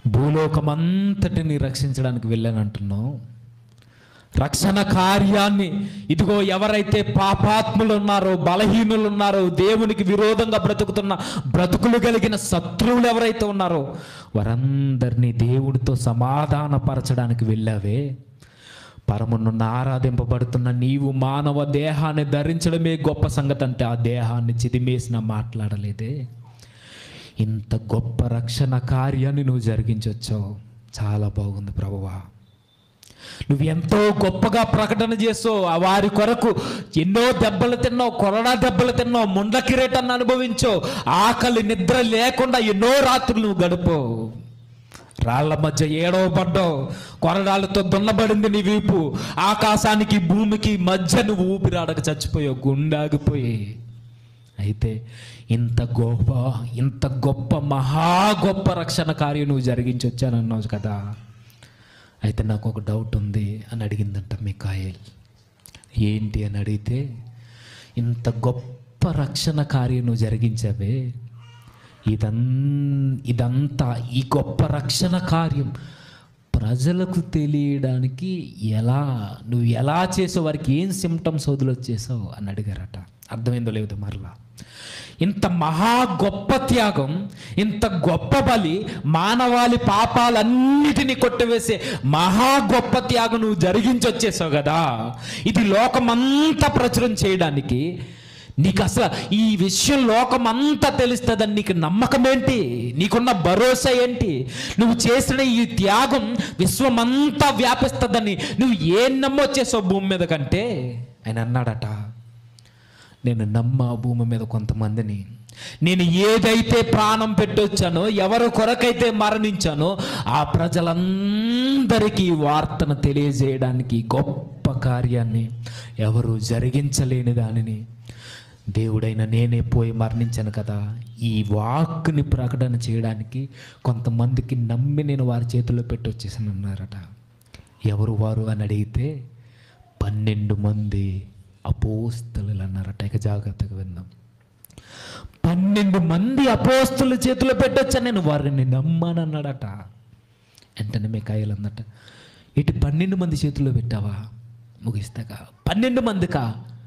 భూలోకమంతటిని రక్షించడానికి వెళ్ళానంటున్నావు రక్షణ కార్యాన్ని ఇదిగో ఎవరైతే పాపాత్ములు ఉన్నారో బలహీనులు ఉన్నారో దేవునికి విరోధంగా బ్రతుకుతున్న బ్రతుకులు కలిగిన శత్రువులు ఎవరైతే ఉన్నారో వారందరినీ దేవుడితో సమాధానపరచడానికి వెళ్ళావే పరమునున్న ఆరాధింపబడుతున్న నీవు మానవ దేహాన్ని ధరించడమే గొప్ప సంగతి అంటే ఆ దేహాన్ని చిదిమేసిన మాట్లాడలేదే ఇంత గొప్ప రక్షణ కార్యాన్ని నువ్వు జరిగించొచ్చావు చాలా బాగుంది ప్రభువా నువ్వు ఎంతో గొప్పగా ప్రకటన చేసావు ఆ వారి కొరకు ఎన్నో దెబ్బలు తిన్నావు కొరడా దెబ్బలు తిన్నావు ముండ్ల కిరీటాన్ని అనుభవించావు ఆకలి నిద్ర లేకుండా ఎన్నో రాత్రులు నువ్వు గడిపావు రాళ్ల మధ్య ఏడవ పడ్డావు కొరడాలతో దున్నబడింది నీ వీపు ఆకాశానికి భూమికి మధ్య నువ్వు ఊపిరాడక చచ్చిపోయావు గుండాగిపోయి అయితే ఇంత గొప్ప ఇంత గొప్ప మహా గొప్ప రక్షణ కార్యం నువ్వు జరిగించి వచ్చానన్నావు కదా అయితే నాకు ఒక డౌట్ ఉంది అని అడిగిందంట మికాయల్ ఏంటి అని అడిగితే ఇంత గొప్ప రక్షణ కార్యం నువ్వు జరిగించావే ఇదన్ ఇదంతా ఈ గొప్ప రక్షణ కార్యం ప్రజలకు తెలియడానికి ఎలా నువ్వు ఎలా చేసావు వారికి ఏం సిమ్టమ్స్ వదిలొచ్చేసావు అని అడిగారట అర్థమైందో లేదు మరలా ఇంత మహా గొప్ప త్యాగం ఇంత గొప్ప బలి మానవాళి పాపాలన్నిటినీ కొట్టివేసే మహా గొప్ప త్యాగం నువ్వు జరిగించి వచ్చేసావు కదా ఇది లోకమంతా ప్రచురం చేయడానికి నీకు అసలు ఈ విషయం లోకమంతా తెలుస్తుందని నీకు నమ్మకం ఏంటి నీకున్న భరోసా ఏంటి నువ్వు చేసిన ఈ త్యాగం విశ్వమంతా వ్యాపిస్తుందని నువ్వు ఏం నమ్మొచ్చేసావు భూమి మీద కంటే ఆయన అన్నాడట నేను నమ్మ ఆ భూమి మీద కొంతమందిని నేను ఏదైతే ప్రాణం పెట్టొచ్చానో ఎవరి కొరకైతే మరణించానో ఆ ప్రజలందరికీ ఈ వార్తను తెలియజేయడానికి గొప్ప కార్యాన్ని ఎవరు జరిగించలేని దానిని దేవుడైన నేనే పోయి మరణించాను కదా ఈ వాక్కుని ప్రకటన చేయడానికి కొంతమందికి నమ్మి నేను వారి చేతిలో పెట్టి వచ్చేసాను అన్నారట ఎవరు వారు అని అడిగితే పన్నెండు మంది అపోస్తలు అన్నారట ఇక జాగ్రత్తగా విందాం పన్నెండు మంది అపోస్తుల చేతిలో పెట్టొచ్చా నేను వారిని నమ్మాను అన్నాడట వెంటనే మీ కాయలు అందట ఇటు పన్నెండు మంది చేతిలో పెట్టావా ముగిస్తాగా పన్నెండు మందికా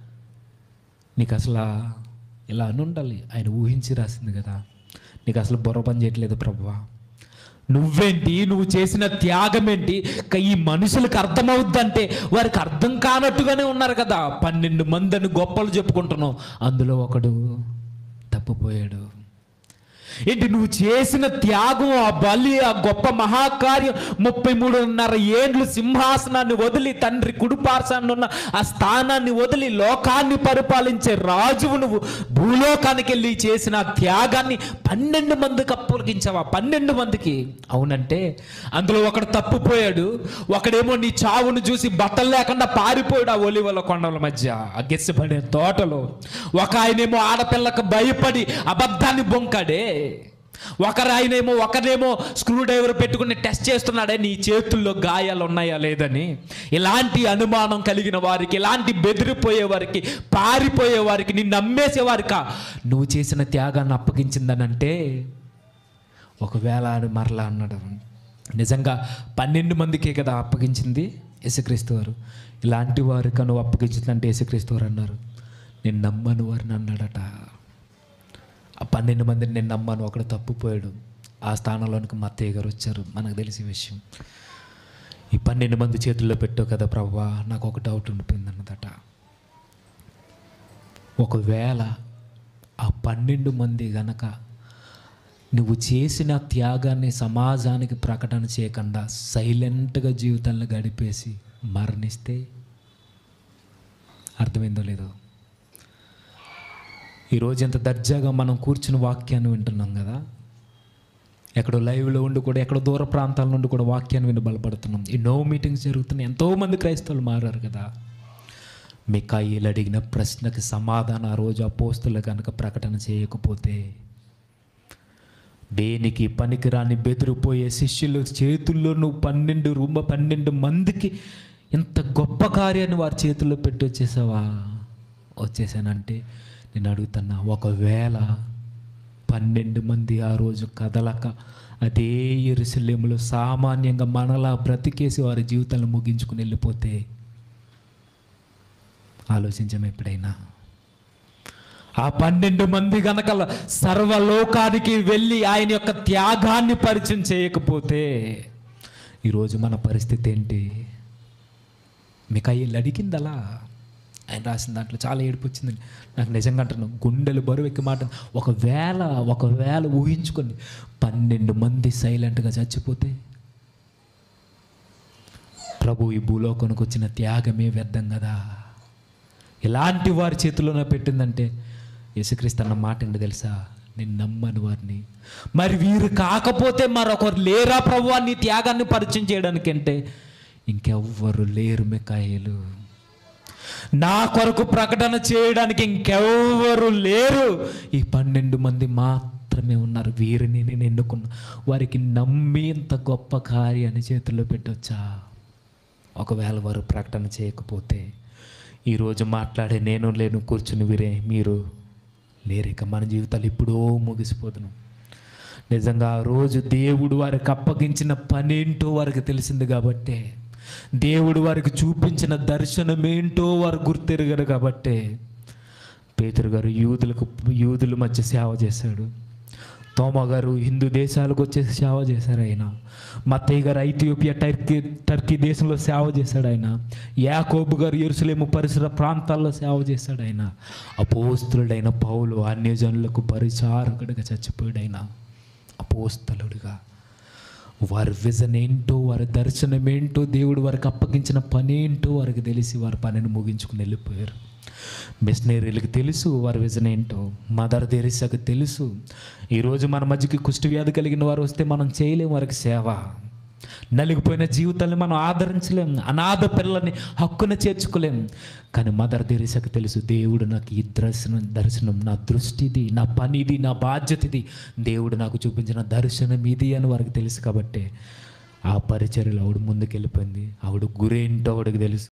నీకు అసలు ఇలా అని ఉండాలి ఆయన ఊహించి రాసింది కదా నీకు అసలు బుర్ర పని చేయట్లేదు ప్రభువా నువ్వేంటి నువ్వు చేసిన త్యాగం ఏంటి క- ఈ మనుషులకు అర్థమవుద్దంటే వారికి అర్థం కానట్టుగానే ఉన్నారు కదా పన్నెండు మంది అని గొప్పలు చెప్పుకుంటున్నావు అందులో ఒకడు తప్పిపోయాడు ఏంటి నువ్వు చేసిన త్యాగం ఆ బలి ఆ గొప్ప మహాకార్యం ముప్పై మూడున్నర ఏండ్లు సింహాసనాన్ని వదిలి తండ్రి కుడిపార్శాన్ని ఉన్న ఆ స్థానాన్ని వదిలి లోకాన్ని పరిపాలించే రాజువు నువ్వు భూలోకానికి వెళ్ళి చేసిన ఆ త్యాగాన్ని పన్నెండు మందికి అప్పగించావా పన్నెండు మందికి అవునంటే అందులో ఒకడు తప్పిపోయాడు ఒకడేమో నీ చావును చూసి బట్టలు లేకుండా పారిపోయాడు ఆ ఒలివల కొండల మధ్య ఆ గెస్సిపడే తోటలో ఒక ఆయనేమో ఆడపిల్లకు భయపడి అబద్ధాన్ని బొంకాడే ఒకరు ఆయనేమో ఒకరేమో స్క్రూ డ్రైవర్ పెట్టుకుని టెస్ట్ చేస్తున్నాడే నీ చేతుల్లో గాయాలు ఉన్నాయా లేదని ఇలాంటి అనుమానం కలిగిన వారికి ఇలాంటి బెదిరిపోయే వారికి పారిపోయే వారికి నిన్ను నమ్మేసే వారికా నువ్వు చేసిన త్యాగాన్ని అప్పగించిందనంటే ఒకవేళ అని మరలా అన్నాడు నిజంగా పన్నెండు మందికే కదా అప్పగించింది యేసుక్రీస్తు వారు ఇలాంటి వారికి నువ్వు అప్పగించిందంటే యేసుక్రీస్తు వారు అన్నారు నేను నమ్మను వారిని అన్నాడట ఆ పన్నెండు మందిని నేను నమ్మాను ఒకడు తప్పిపోయాడు ఆ స్థానంలోనికి మా అత్తయ్య గారు వచ్చారు మనకు తెలిసే విషయం ఈ పన్నెండు మంది చేతుల్లో పెట్టావు కదా ప్రవ్వా నాకు ఒక డౌట్ ఉండిపోయింది అన్నదట ఒకవేళ ఆ పన్నెండు మంది గనక నువ్వు చేసిన త్యాగాన్ని సమాజానికి ప్రకటన చేయకుండా సైలెంట్గా జీవితాలను గడిపేసి మరణిస్తే అర్థమైందో లేదో ఈరోజు ఎంత దర్జాగా మనం కూర్చుని వాక్యాన్ని వింటున్నాం కదా ఎక్కడో లైవ్లో ఉండి కూడా ఎక్కడో దూర ప్రాంతాల నుండి కూడా వాక్యాన్ని విని బలపడుతున్నాం ఎన్నో మీటింగ్స్ జరుగుతున్నాయి ఎంతోమంది క్రైస్తవులు మారారు కదా మికాయిలు అడిగిన ప్రశ్నకి సమాధానం ఆ రోజు అపోస్తులు కనుక ప్రకటన చేయకపోతే దేనికి పనికిరాని బెదిరిపోయే శిష్యుల చేతుల్లో నువ్వు పన్నెండు రూమ పన్నెండు మందికి ఇంత గొప్ప కార్యాన్ని వారి చేతుల్లో పెట్టి వచ్చేసావా వచ్చేసానంటే నేను అడుగుతున్నా ఒకవేళ పన్నెండు మంది ఆ రోజు కదలక అదే ఎరుసలేములో సామాన్యంగా మనలా బ్రతికేసి వారి జీవితాలను ముగించుకుని వెళ్ళిపోతే ఆలోచించాం ఎప్పుడైనా ఆ పన్నెండు మంది గనక సర్వలోకానికి వెళ్ళి ఆయన యొక్క త్యాగాన్ని పరిచయం చేయకపోతే ఈరోజు మన పరిస్థితి ఏంటి మీకు అయ్యి అడిగిందలా ఆయన రాసిన దాంట్లో చాలా ఏడుపు వచ్చిందండి నాకు నిజంగా అంటున్నాను గుండెలు బరువు ఎక్కి మాట ఒకవేళ ఒకవేళ ఊహించుకొని పన్నెండు మంది సైలెంట్గా చచ్చిపోతే ప్రభు ఈ భూలోకానికి వచ్చిన త్యాగమే వ్యర్థం కదా ఎలాంటి వారి చేతిలోనే పెట్టిందంటే యేసుక్రీస్తు అన్న మాట ఏంటి తెలుసా నేను నమ్మను వారిని మరి వీరు కాకపోతే మరొకరు లేరా ప్రభు నీ త్యాగాన్ని పరిచయం చేయడానికి అంటే ఇంకెవ్వరు లేరు మికాయలు నా కొరకు ప్రకటన చేయడానికి ఇంకెవ్వరు లేరు ఈ పన్నెండు మంది మాత్రమే ఉన్నారు వీరిని నేను ఎన్నుకున్నా వారికి నమ్మేంత గొప్ప కార్యాన్ని చేతుల్లో పెట్టొచ్చా ఒకవేళ వారు ప్రకటన చేయకపోతే ఈరోజు మాట్లాడే నేను లేను కూర్చుని వీరే మీరు లేరిక మన జీవితాలు ఎప్పుడో ముగిసిపోతున్నాం నిజంగా ఆ రోజు దేవుడు వారికి అప్పగించిన పనేంటో వారికి తెలిసింది కాబట్టే దేవుడు వారికి చూపించిన దర్శనం ఏంటో వారు గుర్తెరగరు కాబట్టే పేతురు గారు యూదులకు యూదుల మధ్య సేవ చేశాడు తోమ గారు హిందూ దేశాలకు వచ్చేసి సేవ చేశారు ఆయన మత్తయ్య గారు ఐథియోపియా టర్కీ టర్కీ దేశంలో సేవ చేశాడు ఆయన యాకోబు గారు ఎరుసలేము పరిసర ప్రాంతాల్లో సేవ చేశాడు ఆయన అపోస్తులుడైన పౌలు అన్యజనులకు పరిచారకుడిగా చచ్చిపోయాడు ఆయన అపోస్తలుడిగా వారి విజన్ ఏంటో వారి దర్శనం ఏంటో దేవుడు వారికి అప్పగించిన పని ఏంటో వారికి తెలిసి వారి పనిని ముగించుకుని వెళ్ళిపోయారు మిషనరీలకు తెలుసు వారి విజన్ ఏంటో మదర్ తెరిసాకు తెలుసు ఈరోజు మన మధ్యకి కుష్టి వ్యాధి కలిగిన వారు వస్తే మనం చేయలేం వారికి సేవ నలిగిపోయిన జీవితాన్ని మనం ఆదరించలేం అనాథ పిల్లల్ని హక్కున చేర్చుకోలేం కానీ మదర్ తెరిసాకు తెలుసు దేవుడు నాకు ఈ దర్శనం దర్శనం నా దృష్టిది నా పనిది నా బాధ్యత ఇది దేవుడు నాకు చూపించిన దర్శనం ఇది అని వారికి తెలుసు కాబట్టి ఆ పరిచర్యలో ఆవిడ ముందుకెళ్ళిపోయింది ఆవిడ గురేంటో ఆవిడకి తెలుసు